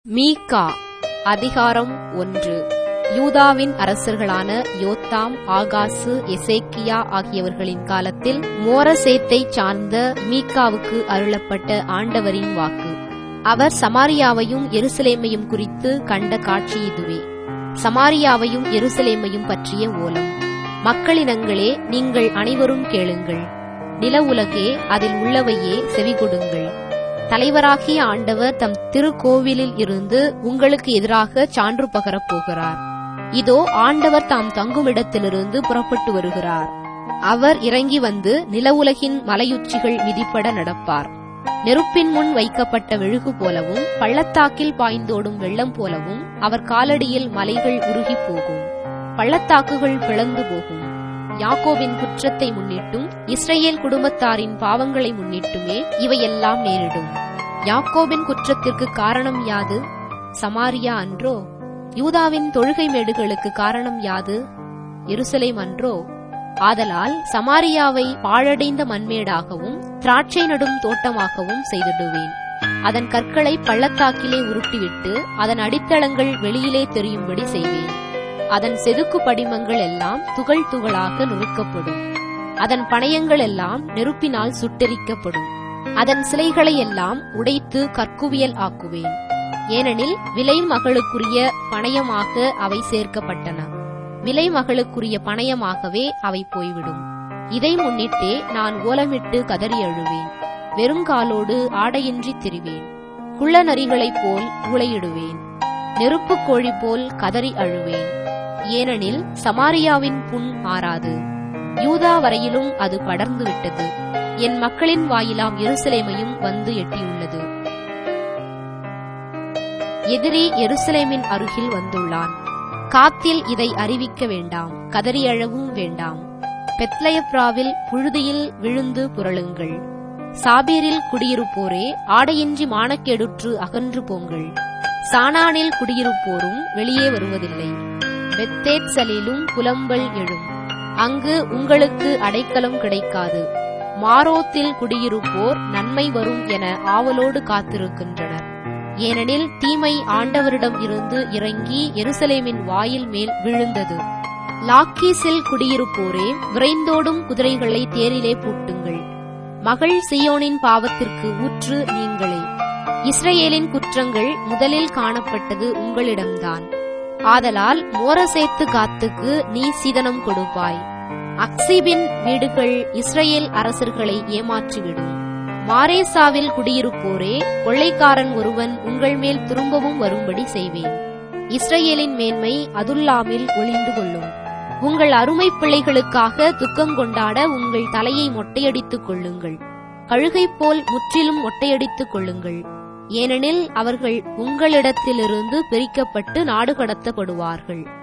மீகா அதிகாரம் ஒன்று யூதாவின் அரசர்களான யோத்தாம் ஆகாசு எசேக்கியா ஆகியவர்களின் காலத்தில் மோரசேத்தைச் சார்ந்த மீகாவுக்கு அருளப்பட்ட ஆண்டவரின் வாக்கு அவர் சமாரியாவையும் எருசலேமையும் குறித்து கண்ட காட்சி இதுவே சமாரியாவையும் எருசலேமையும் பற்றிய ஓலம் மக்களினங்களே நீங்கள் அனைவரும் கேளுங்கள் நில உலகே அதில் உள்ளவையே செவிகொடுங்கள் தலைவராகிய ஆண்டவர் தம் திருக்கோவிலில் இருந்து உங்களுக்கு எதிராக சான்று பகரப் போகிறார் இதோ ஆண்டவர் தாம் தங்குமிடத்திலிருந்து புறப்பட்டு வருகிறார் அவர் இறங்கி வந்து நில உலகின் மலையுச்சிகள் மிதிப்பட நடப்பார் நெருப்பின் முன் வைக்கப்பட்ட மெழுகு போலவும் பள்ளத்தாக்கில் பாய்ந்தோடும் வெள்ளம் போலவும் அவர் காலடியில் மலைகள் உருகிப் போகும் பள்ளத்தாக்குகள் பிளந்து போகும் யாக்கோவின் குற்றத்தை முன்னிட்டும் இஸ்ரேல் குடும்பத்தாரின் பாவங்களை முன்னிட்டுமே இவையெல்லாம் நேரிடும் யாக்கோபின் குற்றத்திற்கு காரணம் யாது சமாரியா அன்றோ யூதாவின் தொழுகை மேடுகளுக்கு காரணம் யாது எருசலேம் அன்றோ ஆதலால் சமாரியாவை பாழடைந்த மண்மேடாகவும் திராட்சை நடும் தோட்டமாகவும் செய்திடுவேன் அதன் கற்களை பள்ளத்தாக்கிலே உருட்டிவிட்டு அதன் அடித்தளங்கள் வெளியிலே தெரியும்படி செய்வேன் அதன் செதுக்கு படிமங்கள் எல்லாம் துகள் துகளாக நொறுக்கப்படும் அதன் பணயங்கள் எல்லாம் நெருப்பினால் சுட்டெரிக்கப்படும் அதன் சிலைகளை எல்லாம் உடைத்து கற்குவியல் ஆக்குவேன் ஏனெனில் விலை மகளுக்குரிய பணயமாக அவை சேர்க்கப்பட்டன விலை மகளுக்குரிய பணயமாகவே அவை போய்விடும் இதை முன்னிட்டே நான் ஓலமிட்டு கதறி அழுவேன் வெறுங்காலோடு ஆடையின்றி திரிவேன் குள்ள நரிகளைப் போல் ஊளையிடுவேன் நெருப்புக் கோழி போல் கதறி அழுவேன் ஏனெனில் சமாரியாவின் புண் ஆறாது யூதா வரையிலும் அது படர்ந்து விட்டது என் மக்களின் வாயிலாம் எருசலேமையும் வந்து எட்டியுள்ளது எதிரி எருசலேமின் அருகில் வந்துள்ளான் காத்தில் இதை அறிவிக்க வேண்டாம் கதறியழவும் வேண்டாம் பெத்லயப்ராவில் புழுதியில் விழுந்து புரளுங்கள் சாபீரில் குடியிருப்போரே ஆடையின்றி மானக்கேடுற்று அகன்று போங்கள் சானானில் குடியிருப்போரும் வெளியே வருவதில்லை பெத்தேத்சலிலும் புலம்பல் எழும் அங்கு உங்களுக்கு அடைக்கலம் கிடைக்காது மாரோத்தில் குடியிருப்போர் நன்மை வரும் என ஆவலோடு காத்திருக்கின்றனர் ஏனெனில் தீமை ஆண்டவரிடம் இருந்து இறங்கி எருசலேமின் வாயில் மேல் விழுந்தது லாக்கீஸில் குடியிருப்போரே விரைந்தோடும் குதிரைகளை தேரிலே பூட்டுங்கள் மகள் சியோனின் பாவத்திற்கு ஊற்று நீங்களே இஸ்ரேலின் குற்றங்கள் முதலில் காணப்பட்டது உங்களிடம்தான் ஆதலால் மோரசேத்து காத்துக்கு நீ சீதனம் கொடுப்பாய் அக்சிபின் வீடுகள் இஸ்ரேல் அரசர்களை ஏமாற்றிவிடும் மாரேசாவில் குடியிருப்போரே கொள்ளைக்காரன் ஒருவன் உங்கள் மேல் திரும்பவும் வரும்படி செய்வேன் இஸ்ரேலின் மேன்மை அதுல்லாமில் ஒளிந்து கொள்ளும் உங்கள் அருமை பிள்ளைகளுக்காக துக்கம் கொண்டாட உங்கள் தலையை மொட்டையடித்துக் கொள்ளுங்கள் கழுகை போல் முற்றிலும் மொட்டையடித்துக் கொள்ளுங்கள் ஏனெனில் அவர்கள் உங்களிடத்திலிருந்து பிரிக்கப்பட்டு நாடு கடத்தப்படுவார்கள்